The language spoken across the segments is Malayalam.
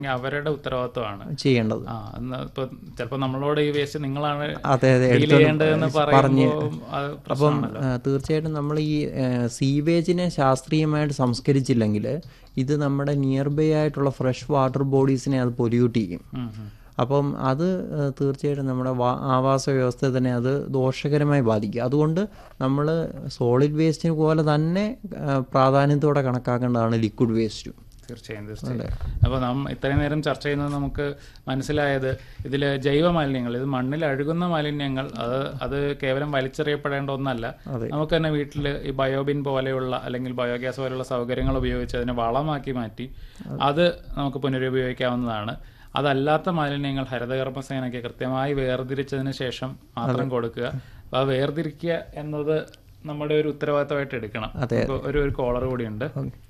അവരുടെ ഉത്തരവാദിത്വമാണ് ചെയ്യേണ്ടത് ആ എന്നാ ഇപ്പൊ ചിലപ്പോ നമ്മളോട് ഈ വേസ്റ്റ് നിങ്ങളാണ് അതെ അതെ ഡീൽ എടുത്തോണ്ട് ചെയ്യേണ്ടതെന്ന് പറഞ്ഞ് പറയുമ്പോൾ അത് അപ്പം പ്രശ്നമാണല്ലോ ആ, തീർച്ചയായിട്ടും നമ്മൾ ഈ സീവേജിനെ ശാസ്ത്രീയമായിട്ട് സംസ്കരിച്ചില്ലെങ്കിൽ ഇത് നമ്മുടെ നിയർ ബൈ ആയിട്ടുള്ള ഫ്രഷ് വാട്ടർ ബോഡീസിനെ അത് പൊല്യൂട്ട് ചെയ്യും ഉം, ഉം. അപ്പം അത് ആ, തീർച്ചയായിട്ടും നമ്മുടെ വാ- ആവാസ വ്യവസ്ഥയെ തന്നെ അത് ദോഷകരമായി ബാധിക്കും അതുകൊണ്ട് നമ്മൾ സോളിഡ് വേസ്റ്റിന് പോലെ തന്നെ ആ, പ്രാധാന്യത്തോടെ കണക്കാക്കേണ്ടതാണ് ലിക്വിഡ് വേസ്റ്റും തീർച്ചയായും തീർച്ചയായും അപ്പോൾ നാം ഇത്രയും നേരം ചർച്ച ചെയ്യുന്നത് നമുക്ക് മനസ്സിലായത് ഇതിൽ ജൈവ മാലിന്യങ്ങൾ ഇത് മണ്ണിൽ അഴുകുന്ന മാലിന്യങ്ങൾ അത് അത് കേവലം വലിച്ചെറിയപ്പെടേണ്ട ഒന്നല്ല അതെ. നമുക്ക് തന്നെ വീട്ടിൽ ഈ ബയോബിൻ പോലെയുള്ള അല്ലെങ്കിൽ ബയോഗ്യാസ് പോലെയുള്ള സൗകര്യങ്ങൾ ഉപയോഗിച്ച് അതിനെ വളമാക്കി മാറ്റി അത് നമുക്ക് പുനരുപയോഗിക്കാവുന്നതാണ് അതല്ലാത്ത മാലിന്യങ്ങൾ ഹരിതകർമ്മസേനയ്ക്ക് കൃത്യമായി വേർതിരിച്ചതിന് ശേഷം മാത്രം കൊടുക്കുക അപ്പോൾ ആ വേർതിരിക്കുക എന്നത് നമ്മുടെ ഒരു ഉത്തരവാദിത്തമായിട്ട് എടുക്കണം അതെ. നമുക്ക് ഒരു ഒരു കോളർ കൂടിയുണ്ട്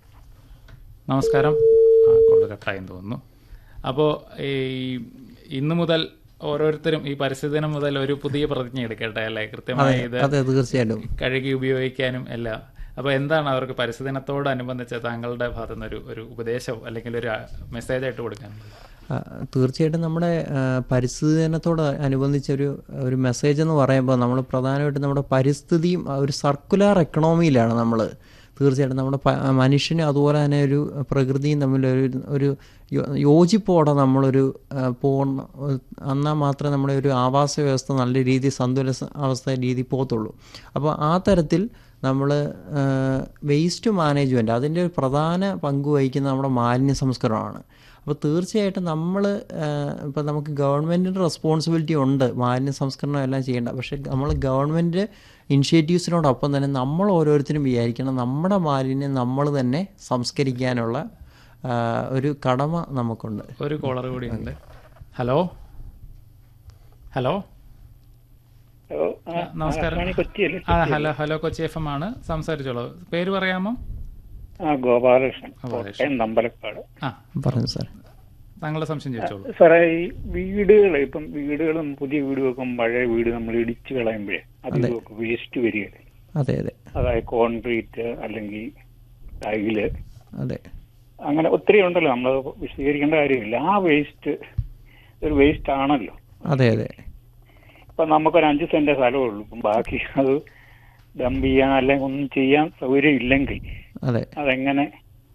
നമസ്കാരം ആ കോള് കട്ടായെന്ന് തോന്നുന്നു അപ്പോൾ ഈ ഇന്ന് മുതൽ ഓരോരുത്തരും ഈ പരിസ്ഥിതി ദിനം മുതൽ ഒരു പുതിയ പ്രതിജ്ഞ എടുക്കട്ടെ അല്ലേ കൃത്യമായി ഇത് അതെ തീർച്ചയായിട്ടും കഴുകി ഉപയോഗിക്കാനും എല്ലാം അപ്പോൾ എന്താണ് അവർക്ക് പരിസ്ഥിതി ദിനത്തോടനുബന്ധിച്ച് താങ്കളുടെ ഭാഗത്തു നിന്ന് ഒരു ഒരു ഉപദേശം അല്ലെങ്കിൽ ഒരു മെസ്സേജ് ആയിട്ട് കൊടുക്കാനുള്ളത് ആ, തീർച്ചയായിട്ടും നമ്മുടെ ആ, പരിസ്ഥിതി ദിനത്തോട് അനുബന്ധിച്ച ഒരു ഒരു മെസ്സേജ് എന്ന് പറയുമ്പോൾ നമ്മൾ പ്രധാനമായിട്ടും നമ്മുടെ പരിസ്ഥിതിയും ആ, ഒരു സർക്കുലർ എക്കണോമിയിലാണ് നമ്മൾ തീർച്ചയായിട്ടും നമ്മുടെ പ- മനുഷ്യനും അതുപോലെ തന്നെ ഒരു പ്രകൃതിയും തമ്മിൽ ഒരു ഒരു യോ- യോജിപ്പോടെ നമ്മളൊരു ആ, പൂർണ്ണ എന്നാൽ മാത്രമേ നമ്മുടെ ഒരു ആവാസ വ്യവസ്ഥ നല്ല രീതിയിൽ സന്തുല സ- അവസ്ഥ രീതി പോകത്തുള്ളൂ അപ്പോൾ ആ തരത്തിൽ നമ്മൾ വേസ്റ്റ് മാനേജ്മെൻറ്റ് അതിൻ്റെ ഒരു പ്രധാന പങ്ക് വഹിക്കുന്ന നമ്മുടെ മാലിന്യ സംസ്കരണമാണ് അപ്പോൾ തീർച്ചയായിട്ടും നമ്മൾ ഇപ്പോൾ നമുക്ക് ഗവൺമെൻറ്റിൻ്റെ റെസ്പോൺസിബിലിറ്റി ഉണ്ട് മാലിന്യ സംസ്കരണം എല്ലാം ചെയ്യേണ്ട പക്ഷേ നമ്മൾ ഗവൺമെൻറ് ഇനിഷ്യേറ്റീവ്സിനോടൊപ്പം തന്നെ നമ്മൾ ഓരോരുത്തരും വിചാരിക്കണം നമ്മുടെ മാലിന്യം നമ്മൾ തന്നെ സംസ്കരിക്കാനുള്ള ആ, ഒരു കടമ നമുക്കുണ്ട് ഒരു കോളർ കൂടിയുണ്ട് ഹലോ ഹലോ ഹലോ ആ, നമസ്കാരം. ആകാശവാണി കൊച്ചിയല്ലേ ആ hello hello Kochi F M ആണ് സംസാരിച്ചോളൂ പേര് പറയാമോ ആ ഗോപാലകൃഷ്ണൻ ഗോപാലകൃഷ്ണൻ. കോട്ടയം നമ്പലക്കാട് ആ പറഞ്ഞു സാർ താങ്കളുടെ സംശയം ചോദിച്ചോളൂ സാറേ ഈ വീടുകൾ ഇപ്പം വീടുകളും പുതിയ വീട് വെക്കും പഴയ വീട് നമ്മൾ ഇടിച്ചു കളയുമ്പോഴേ അതിൽ വേസ്റ്റ് വരികയില്ലേ അതെ അതെ അതായത് കോൺക്രീറ്റ് അല്ലെങ്കിൽ ടൈല് അതെ അങ്ങനെ ഒത്തിരി ഉണ്ടല്ലോ നമ്മൾ വിശദീകരിക്കേണ്ട കാര്യമില്ല ആ വേസ്റ്റ് ഒരു വേസ്റ്റ് ആണല്ലോ അതെ അതെ ഇപ്പൊ നമുക്കൊരു അഞ്ച് സെന്റ് സ്ഥലമേ ഉള്ളൂ ഇപ്പം ബാക്കി അത് ഡംപ് ചെയ്യാൻ അല്ലെങ്കിൽ ഒന്നും ചെയ്യാൻ സൗകര്യം ഇല്ലെങ്കിൽ അതെ അതെങ്ങനെ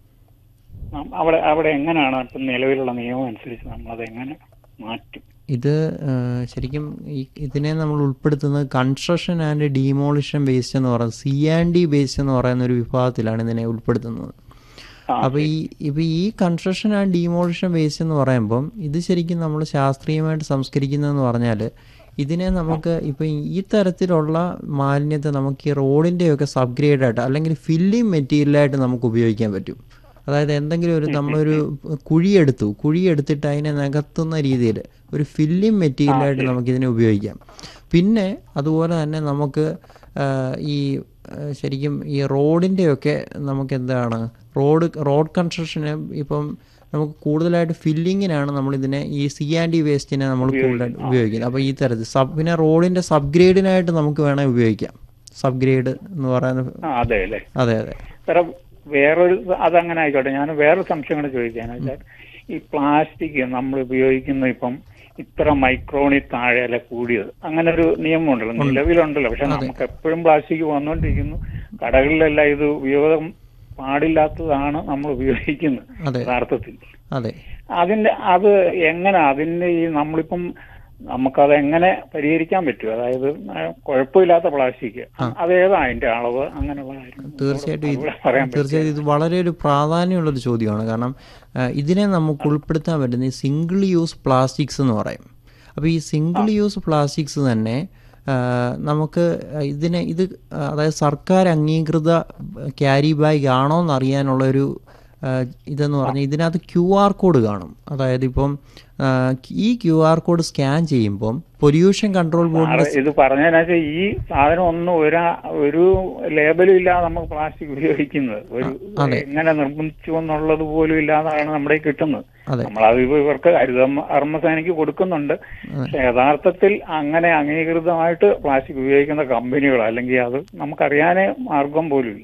നം- അവിടെ അവിടെ എങ്ങനെയാണ് ഇപ്പം നിലവിലുള്ള നിയമം അനുസരിച്ച് നമ്മൾ അതെങ്ങനെ മാറ്റും ഇത് ആ, ശരിക്കും ഈ ഇതിനെ നമ്മൾ ഉൾപ്പെടുത്തുന്നത് കൺസ്ട്രക്ഷൻ ആൻഡ് ഡീമോളിഷൻ വേസ്റ്റ് എന്ന് പറയുന്നത് സി ആൻഡ് ഡി വേസ്റ്റ് എന്ന് പറയുന്ന ഒരു വിഭാഗത്തിലാണ് ഇതിനെ ഉൾപ്പെടുത്തുന്നത് ആ, അപ്പോൾ ഈ ഇപ്പോൾ ഈ കൺസ്ട്രക്ഷൻ ആൻഡ് ഡീമോളിഷൻ വേസ്റ്റ് എന്ന് പറയുമ്പം ഇത് ശരിക്കും നമ്മൾ ശാസ്ത്രീയമായിട്ട് സംസ്കരിക്കുന്നതെന്ന് പറഞ്ഞാൽ ഇതിനെ നമുക്ക് ഇപ്പം ഈ തരത്തിലുള്ള മാലിന്യത്തെ നമുക്ക് ഈ റോഡിൻ്റെയൊക്കെ സബ്ഗ്രേഡായിട്ട് അല്ലെങ്കിൽ ഫില്ലിംഗ് മെറ്റീരിയലായിട്ട് നമുക്ക് ഉപയോഗിക്കാൻ പറ്റും അതായത് എന്തെങ്കിലും ഒരു നമ്മളൊരു കുഴിയെടുത്തു കുഴിയെടുത്തിട്ട് അതിനെ നികത്തുന്ന രീതിയിൽ ഒരു ഫില്ലിംഗ് മെറ്റീരിയലായിട്ട് നമുക്കിതിനെ ഉപയോഗിക്കാം പിന്നെ അതുപോലെ തന്നെ നമുക്ക് ആ, ഈ ആ, ശരിക്കും ഈ റോഡിൻ്റെയൊക്കെ നമുക്ക് എന്താണ് റോഡ് റോഡ് കൺസ്ട്രക്ഷന് ഇപ്പം നമുക്ക് കൂടുതലായിട്ട് ഫില്ലിങ്ങിനാണ് നമ്മളിതിനെ ഈ സി ആൻഡ് ഡി വേസ്റ്റിനെ നമ്മൾ കൂടുതലായിട്ട് ഉപയോഗിക്കുന്നത് അപ്പോൾ ഈ തരത്തിൽ സബ് പിന്നെ റോഡിൻ്റെ സബ്ഗ്രേഡിനായിട്ട് നമുക്ക് വേണമെങ്കിൽ ഉപയോഗിക്കാം സബ്ഗ്രേഡ് എന്ന് പറയുന്ന ആ അതെ അല്ലേ അതെ അതെ വേറെ വേറൊരു അതങ്ങനെ ആയിക്കോട്ടെ ഞാൻ വേറൊരു സംശയം കൂടെ ചോദിക്കാൻ വെച്ചാൽ ഈ പ്ലാസ്റ്റിക് നമ്മൾ ഉപയോഗിക്കുന്ന ഇപ്പം ഇത്ര മൈക്രോണിൽ താഴെ അല്ല കൂടിയത് അങ്ങനെ ഒരു നിയമം ഉണ്ടല്ലോ നിലവിലുണ്ടല്ലോ പക്ഷെ നമുക്ക് എപ്പോഴും പ്ലാസ്റ്റിക് വന്നുകൊണ്ടിരിക്കുന്നു കടകളിലെല്ലാം ഇത് ഉപയോഗം പാടില്ലാത്തതാണ് നമ്മൾ ഉപയോഗിക്കുന്നത് അതെ യഥാർത്ഥത്തിൽ അതെ അതിന്റെ അത് എങ്ങനെ അതിന്റെ ഈ നമ്മളിപ്പം നമുക്കത് എങ്ങനെ പരിഹരിക്കാൻ പറ്റും അതായത് ആ, കുഴപ്പമില്ലാത്ത പ്ലാസ്റ്റിക് അതേതാ അതിന്റെ അളവ് അങ്ങനെയുള്ള കാര്യങ്ങൾ തീർച്ചയായിട്ടും ഇത് അതുകൂടെ പറയാൻ പറ്റും തീർച്ചയായിട്ടും ഇത് വളരെ ഒരു പ്രാധാന്യമുള്ളൊരു ചോദ്യമാണ് കാരണം ആ, ഇതിനെ നമുക്ക് ഉൾപ്പെടുത്താൻ പറ്റുന്ന ഈ സിംഗിൾ യൂസ് പ്ലാസ്റ്റിക്സ് എന്ന് പറയും അപ്പോൾ ഈ സിംഗിൾ യൂസ് പ്ലാസ്റ്റിക്സ് തന്നെ ആ, നമുക്ക് ഇതിനെ ഇത് അതായത് സർക്കാർ അംഗീകൃത ക്യാരി ബാഗ് ആണോ എന്നറിയാനുള്ള ഒരു ആ, ഇതെന്ന് പറഞ്ഞാൽ ഇതിനകത്ത് ക്യു ആർ കോഡ് കാണും അതായത് ഇപ്പം ആ, ഈ ക്യു ആർ കോഡ് സ്കാൻ ചെയ്യുമ്പം പൊല്യൂഷൻ കൺട്രോൾ ബോർഡിൻ്റെ സാറ് ഇത് പറഞ്ഞതിനാ ഈ സാധനം ഒന്നും ഒരാ ഒരു ലേബലും ഇല്ലാതെ നമുക്ക് പ്ലാസ്റ്റിക് ഉപയോഗിക്കുന്നത് ഒരു എങ്ങനെ നിർബന്ധിച്ചു എന്നുള്ളത് പോലും ഇല്ലാതാണ് നമ്മുടെ കയ്യിൽ കിട്ടുന്നത് അതെ. നമ്മളത് ഇപ്പൊ ഇവർക്ക് ഹരിതകർമ്മ കർമ്മസേനയ്ക്ക് കൊടുക്കുന്നുണ്ട് പക്ഷെ യഥാർത്ഥത്തിൽ അങ്ങനെ അംഗീകൃതമായിട്ട് പ്ലാസ്റ്റിക് ഉപയോഗിക്കുന്ന കമ്പനികൾ അല്ലെങ്കിൽ അത് നമുക്കറിയാനേ മാർഗം പോലും ഇല്ല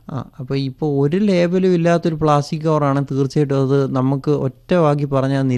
ആ അപ്പോൾ ഇപ്പോൾ ഒരു ലേബലും ഇല്ലാത്തൊരു പ്ലാസ്റ്റിക് കവറാണ് തീർച്ചയായിട്ടും അത് നമുക്ക് ഒറ്റ വാക്കി പറഞ്ഞാൽ